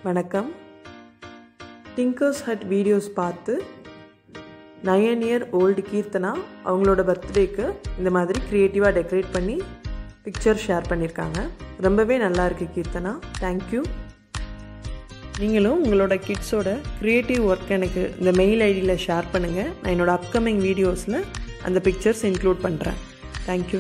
வணக்கம் tinkers hut videos பார்த்து nine year old Keerthana அவங்களோட பர்த்டேக்கு இந்த மாதிரி க்ரியேட்டிவாக டெக்கரேட் பண்ணி பிக்சர் ஷேர் பண்ணியிருக்காங்க ரொம்பவே நல்லா இருக்குது கீர்த்தனா தேங்க்யூ நீங்களும் உங்களோட கிட்ஸோட க்ரியேட்டிவ் ஒர்க் எனக்கு இந்த மெயில் ஐடியில் ஷேர் பண்ணுங்கள் நான் என்னோடய அப்கமிங் வீடியோஸில் அந்த பிக்சர்ஸ் இன்க்ளூட் பண்ணுறேன் தேங்க்யூ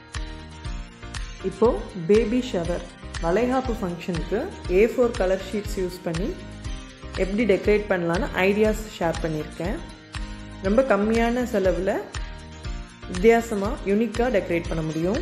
இப்போது பேபி ஷவர் வளைகாப்பு ஃபங்க்ஷனுக்கு A four colour sheets use பண்ணி எப்படி டெக்கரேட் பண்ணலான்னு ஐடியாஸ் ஷேர் பண்ணியிருக்கேன் ரொம்ப கம்மியான செலவில் வித்தியாசமாக யூனிக்காக டெக்கரேட் பண்ண முடியும்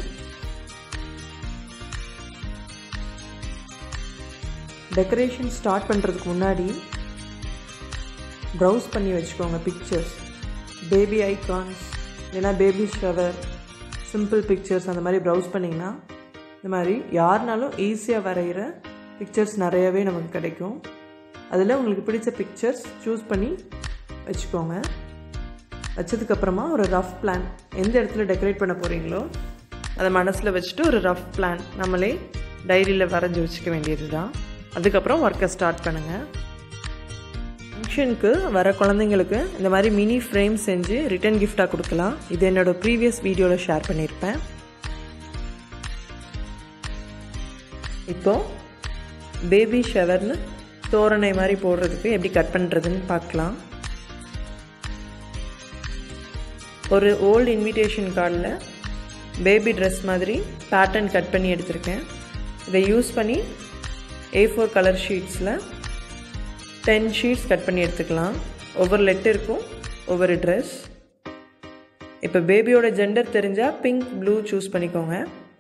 டெக்கரேஷன் ஸ்டார்ட் பண்ணுறதுக்கு முன்னாடி ப்ரௌஸ் பண்ணி வச்சுக்கோங்க பிக்சர்ஸ் பேபி ஐகான்ஸ் இல்லைனா பேபி ஷவர் சிம்பிள் பிக்சர்ஸ் அந்த மாதிரி ப்ரௌஸ் பண்ணிங்கன்னா இந்த மாதிரி யாருனாலும் ஈஸியாக வரைகிற பிக்சர்ஸ் நிறையவே நமக்கு கிடைக்கும் அதில் உங்களுக்கு பிடிச்ச பிக்சர்ஸ் சூஸ் பண்ணி வச்சுக்கோங்க வச்சதுக்கப்புறமா ஒரு ரஃப் பிளான் எந்த இடத்துல டெக்கரேட் பண்ண போகிறீங்களோ அதை மனசில் வச்சுட்டு ஒரு ரஃப் பிளான் நம்மளே டைரியில் வரைஞ்சி வச்சுக்க வேண்டியது தான் அதுக்கப்புறம் ஒர்க்கை ஸ்டார்ட் பண்ணுங்கள் ஃபங்க்ஷனுக்கு வர குழந்தைங்களுக்கு இந்த மாதிரி மினி ஃப்ரேம் செஞ்சு ரிட்டன் கிஃப்டாக கொடுக்கலாம் இது என்னோடய ப்ரீவியஸ் வீடியோவில் ஷேர் பண்ணியிருப்பேன் இப்போது பேபி ஷவர்னு தோரணை மாதிரி போடுறதுக்கு எப்படி கட் பண்ணுறதுன்னு பார்க்கலாம் ஒரு ஓல்டு இன்விடேஷன் கார்டில் பேபி ட்ரெஸ் மாதிரி பேட்டர்ன் கட் பண்ணி எடுத்திருக்கேன் இதை யூஸ் பண்ணி ஏ ஃபோர் கலர் ஷீட்ஸில் டென் ஷீட்ஸ் கட் பண்ணி எடுத்துக்கலாம் ஒவ்வொரு லெட்டருக்கும் ஒவ்வொரு ட்ரெஸ் இப்போ பேபியோட ஜெண்டர் தெரிஞ்சால் பிங்க் ப்ளூ சூஸ் பண்ணிக்கோங்க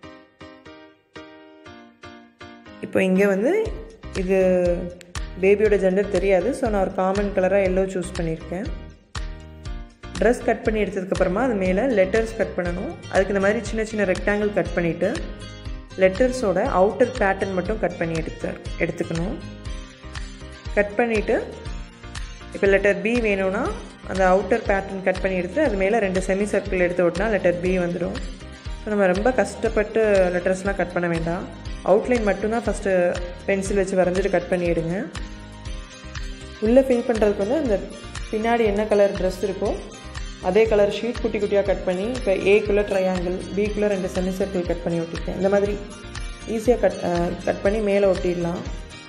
இப்போ இங்கே வந்து இது பேபியோட ஜெண்டர் தெரியாது ஸோ நான் ஒரு காமன் கலராக எல்லோ சூஸ் பண்ணியிருக்கேன் ட்ரெஸ் கட் பண்ணி எடுத்ததுக்கப்புறமா அது மேலே லெட்டர்ஸ் கட் பண்ணணும் அதுக்கு இந்த மாதிரி சின்ன சின்ன ரெக்டாங்கிள் கட் பண்ணிவிட்டு லெட்டர்ஸோட அவுட்டர் பேட்டர்ன் மட்டும் கட் பண்ணி எடுத்து எடுத்துக்கணும் கட் பண்ணிவிட்டு இப்போ லெட்டர் பி வேணும்னா அந்த அவுட்டர் பேட்டர்ன் கட் பண்ணி எடுத்து அது மேலே ரெண்டு செமி சர்க்கிள் எடுத்து ஓட்டினா லெட்டர் பி வந்துடும் ஸோ நம்ம ரொம்ப கஷ்டப்பட்டு லெட்டர்ஸ்லாம் கட் பண்ண வேண்டாம் அவுட்லைன் மட்டும்தான் ஃபஸ்ட்டு பென்சில் வச்சு வரைஞ்சிட்டு கட் பண்ணி எடுங்க உள்ளே ஃபில் பண்ணுறதுக்கு வந்து அந்த பின்னாடி என்ன கலர் ட்ரெஸ் இருக்கோ அதே கலர் ஷீட் குட்டி குட்டியாக கட் பண்ணி இப்போ ஏக்குள்ளே ட்ரையாங்கிள் பிக்குள்ளே ரெண்டு செமி சர்க்கிள் கட் பண்ணி ஒட்டிருக்கேன் இந்த மாதிரி ஈஸியாக கட் கட் பண்ணி மேலே ஒட்டிடலாம்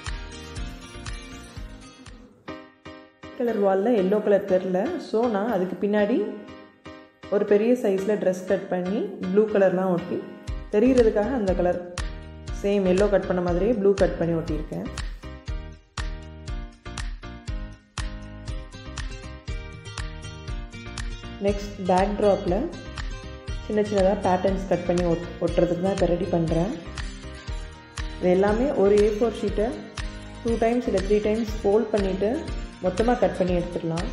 கலர் வாலில் எல்லோ கலர் தெரில ஸோ நான் அதுக்கு பின்னாடி ஒரு பெரிய சைஸில் ட்ரெஸ் கட் பண்ணி ப்ளூ கலர்லாம் ஒட்டி தெரிகிறதுக்காக அந்த கலர் சேம் எல்லோ கட் பண்ண மாதிரியே ப்ளூ கட் பண்ணி ஒட்டியிருக்கேன் நெக்ஸ்ட் பேக் ட்ராப்பில் சின்ன சின்னதாக பேட்டர்ன்ஸ் கட் பண்ணி ஒட் ஒட்டுறதுக்கு தான் இப்போ ரெடி பண்ணுறேன் இது எல்லாமே ஒரு ஏ ஃபோர் ஷீட்டை டூ டைம்ஸ் இல்லை த்ரீ டைம்ஸ் ஃபோல்ட் பண்ணிவிட்டு மொத்தமாக கட் பண்ணி எடுத்துடலாம்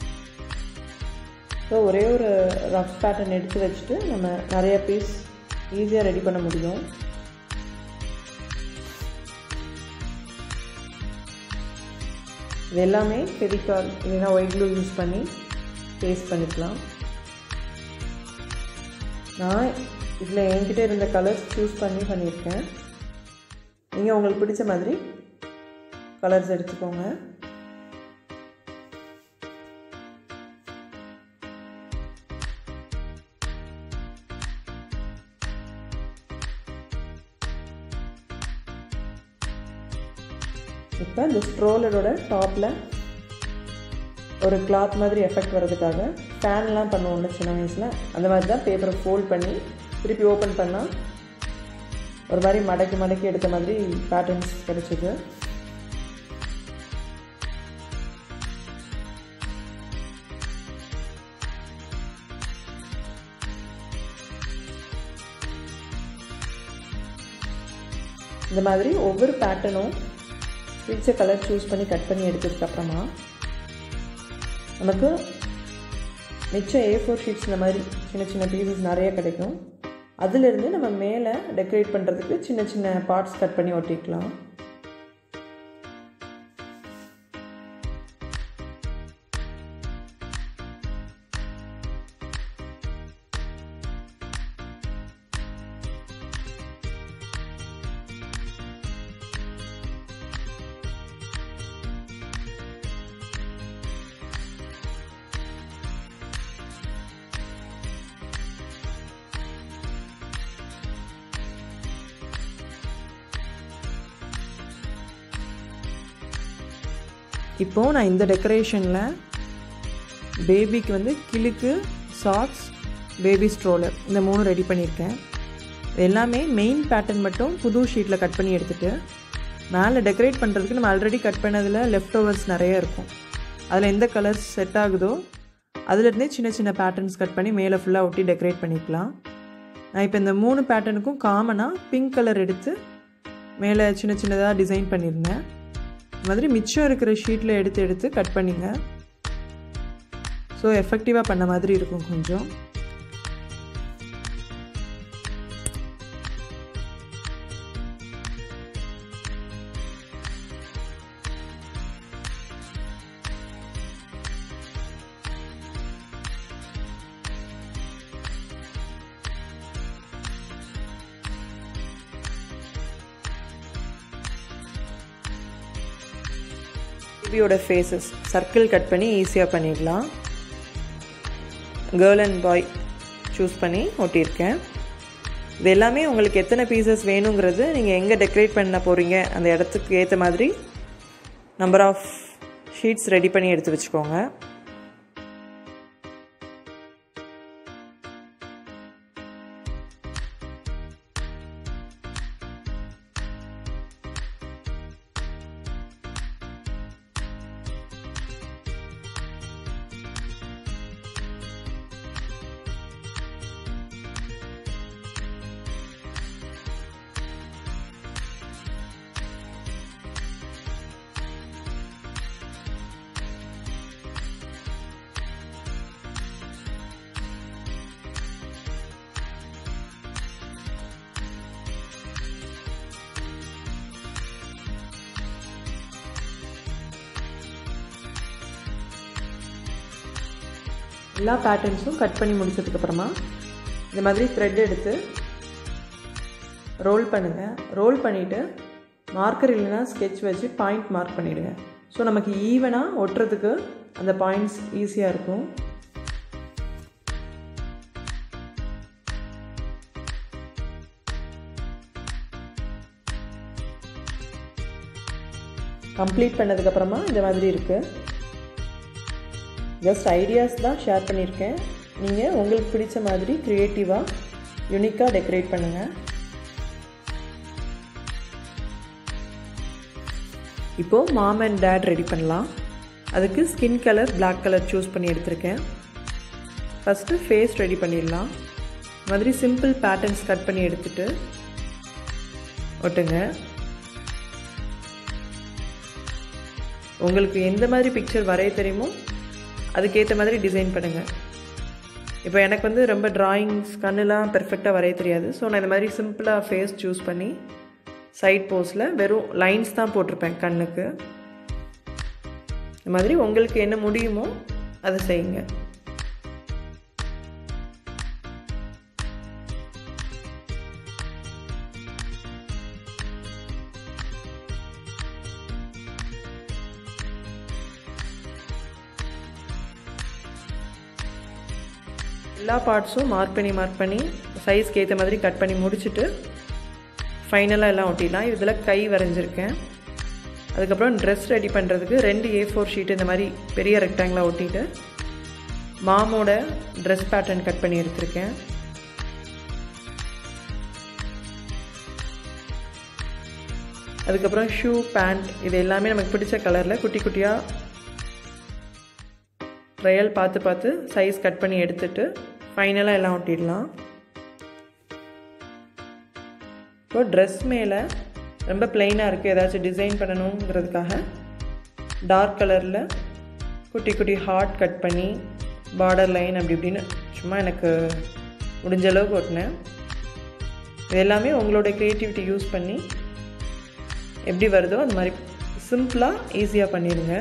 ஸோ ஒரே ஒரு ரஃப் பேட்டர்ன் எடுத்து வச்சுட்டு நம்ம நிறைய பீஸ் ஈஸியாக ரெடி பண்ண முடியும் இது எல்லாமே ஃபெவிகால் இல்லைன்னா ஒயிட் க்ளூ யூஸ் பண்ணி பேஸ்ட் பண்ணிக்கலாம் நான் இதில் என்கிட்ட இருந்த கலர்ஸ் சூஸ் பண்ணி பண்ணியிருக்கேன் நீங்கள் உங்களுக்கு பிடிச்ச மாதிரி கலர்ஸ் எடுத்துக்கோங்க இப்போ இந்த ஸ்ட்ரோலரோட டாப்பில் ஒரு கிளாத் மாதிரி எஃபெக்ட் வர்றதுக்காக ஃபேன்லாம் பண்ணுவோம்ல சின்ன வயசில் அந்த மாதிரி தான் பேப்பரை ஃபோல்ட் பண்ணி திருப்பி ஓப்பன் பண்ணால் ஒரு மாதிரி மடக்கி மடக்கி எடுத்த மாதிரி பேட்டர்ன்ஸ் கிடச்சிது இந்த மாதிரி ஒவ்வொரு பேட்டர்னும் பிடிச்ச கலர் சூஸ் பண்ணி கட் பண்ணி எடுத்ததுக்கப்புறமா நமக்கு மிச்சம் ஏ ஃபோர் ஷீட்ஸ் இந்த மாதிரி சின்ன சின்ன பீசஸ் நிறைய கிடைக்கும் அதிலிருந்து நம்ம மேலே டெக்கரேட் பண்ணுறதுக்கு சின்ன சின்ன பார்ட்ஸ் கட் பண்ணி ஒட்டிக்கலாம் இப்போது நான் இந்த டெக்கரேஷனில் பேபிக்கு வந்து கிளுக்கு சாக்ஸ் பேபி ஸ்ட்ரோலர் இந்த மூணு ரெடி பண்ணியிருக்கேன் இது எல்லாமே மெயின் பேட்டர்ன் மட்டும் புது ஷீட்டில் கட் பண்ணி எடுத்துகிட்டு மேலே டெக்கரேட் பண்ணுறதுக்கு நம்ம ஆல்ரெடி கட் பண்ணதில் லெஃப்ட் ஓவர்ஸ் நிறைய இருக்கும் அதில் எந்த கலர்ஸ் செட் ஆகுதோ அதுலேருந்தே சின்ன சின்ன பேட்டர்ன்ஸ் கட் பண்ணி மேலே ஃபுல்லாக ஒட்டி டெக்கரேட் பண்ணிக்கலாம் நான் இப்போ இந்த மூணு பேட்டர்னுக்கும் காமனாக பிங்க் கலர் எடுத்து மேலே சின்ன சின்னதாக டிசைன் பண்ணியிருந்தேன் இந்த மாதிரி மிச்சம் இருக்கிற ஷீட்டில் எடுத்து எடுத்து கட் பண்ணிங்க ஸோ எஃபெக்டிவாக பண்ண மாதிரி இருக்கும் கொஞ்சம் பேபியோட ஃபேஸஸ் சர்க்கிள் கட் பண்ணி ஈஸியாக பண்ணிடலாம் கேர்ள் அண்ட் பாய் சூஸ் பண்ணி ஒட்டியிருக்கேன் இது எல்லாமே உங்களுக்கு எத்தனை பீசஸ் வேணுங்கிறது நீங்கள் எங்கே டெக்கரேட் பண்ண போகிறீங்க அந்த இடத்துக்கு ஏற்ற மாதிரி நம்பர் ஆஃப் ஷீட்ஸ் ரெடி பண்ணி எடுத்து வச்சுக்கோங்க எல்லா பேட்டர்ன்ஸும் கட் பண்ணி முடிச்சதுக்கப்புறமா இந்த மாதிரி த்ரெட் எடுத்து ரோல் பண்ணுங்கள் ரோல் பண்ணிவிட்டு மார்க்கர் இல்லைன்னா ஸ்கெட்ச் வச்சு பாயிண்ட் மார்க் பண்ணிவிடுங்க ஸோ நமக்கு ஈவனாக ஒட்டுறதுக்கு அந்த பாயிண்ட்ஸ் ஈஸியாக இருக்கும் கம்ப்ளீட் பண்ணதுக்கப்புறமா இந்த மாதிரி இருக்குது ஜஸ்ட் ஐடியாஸ் தான் ஷேர் பண்ணியிருக்கேன் நீங்கள் உங்களுக்கு பிடிச்ச மாதிரி க்ரியேட்டிவாக யூனிக்காக டெக்கரேட் பண்ணுங்கள் இப்போது மாம் அண்ட் டேட் ரெடி பண்ணலாம் அதுக்கு skin colour black colour choose பண்ணி எடுத்திருக்கேன் ஃபஸ்ட்டு ஃபேஸ் ரெடி பண்ணிடலாம் மாதிரி சிம்பிள் பேட்டர்ன்ஸ் கட் பண்ணி எடுத்துட்டு ஒட்டுங்க உங்களுக்கு எந்த மாதிரி பிக்சர் வரைய தெரியுமோ அதுக்கேற்ற மாதிரி டிசைன் பண்ணுங்கள் இப்போ எனக்கு வந்து ரொம்ப ட்ராயிங்ஸ் கண்ணுலாம் பெர்ஃபெக்டாக வரைய தெரியாது ஸோ நான் இந்த மாதிரி சிம்பிளாக ஃபேஸ் சூஸ் பண்ணி சைட் போஸில் வெறும் லைன்ஸ் தான் போட்டிருப்பேன் கண்ணுக்கு இந்த மாதிரி உங்களுக்கு என்ன முடியுமோ அதை செய்யுங்க எல்லா பார்ட்ஸும் மார்க் பண்ணி மார்க் பண்ணி சைஸ்க்கு ஏற்ற மாதிரி கட் பண்ணி முடிச்சுட்டு ஃபைனலாக எல்லாம் ஒட்டிடலாம் இதில் கை வரைஞ்சிருக்கேன் அதுக்கப்புறம் ட்ரெஸ் ரெடி பண்ணுறதுக்கு ரெண்டு ஏ ஃபோர் ஷீட் இந்த மாதிரி பெரிய ரெக்டாங்கிளாக ஒட்டிட்டு மாமோட ட்ரெஸ் பேட்டர்ன் கட் பண்ணி எடுத்திருக்கேன் அதுக்கப்புறம் ஷூ பேண்ட் இது எல்லாமே நமக்கு பிடிச்ச கலரில் குட்டி குட்டியாக ட்ரையல் பார்த்து பார்த்து சைஸ் கட் பண்ணி எடுத்துட்டு ஃபைனலாக எல்லாம் ஒட்டிடலாம் இப்போ ட்ரெஸ் மேலே ரொம்ப பிளெயினாக இருக்குது ஏதாச்சும் டிசைன் பண்ணணுங்கிறதுக்காக டார்க் கலரில் குட்டி குட்டி ஹார்ட் கட் பண்ணி பார்டர் லைன் அப்படி இப்படின்னு சும்மா எனக்கு முடிஞ்ச அளவுக்கு ஒட்டினேன் இது எல்லாமே உங்களோட க்ரியேட்டிவிட்டி யூஸ் பண்ணி எப்படி வருதோ அந்த மாதிரி சிம்பிளாக ஈஸியாக பண்ணிடுங்க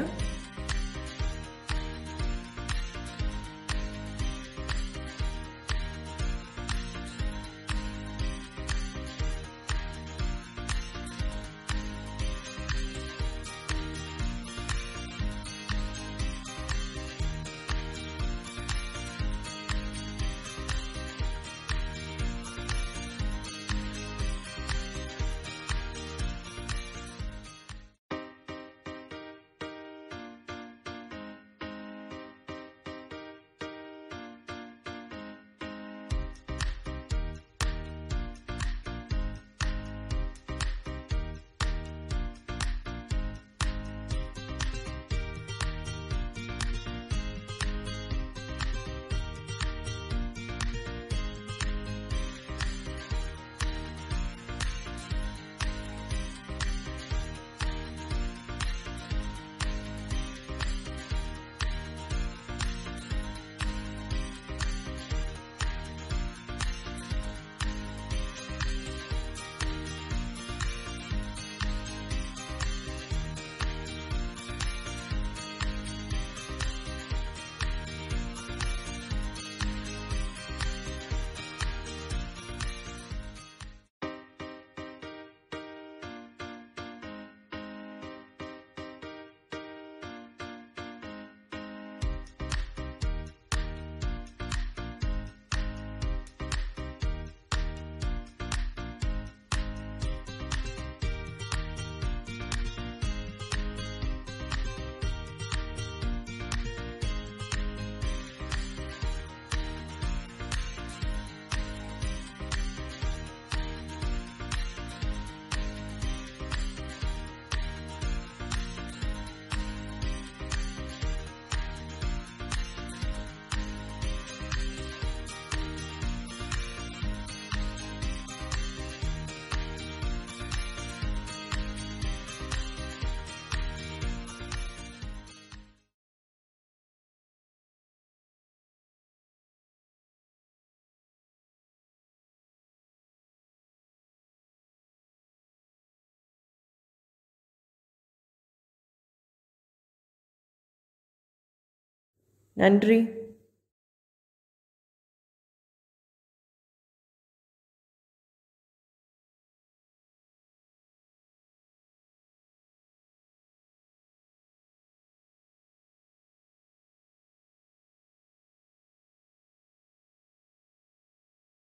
நன்றி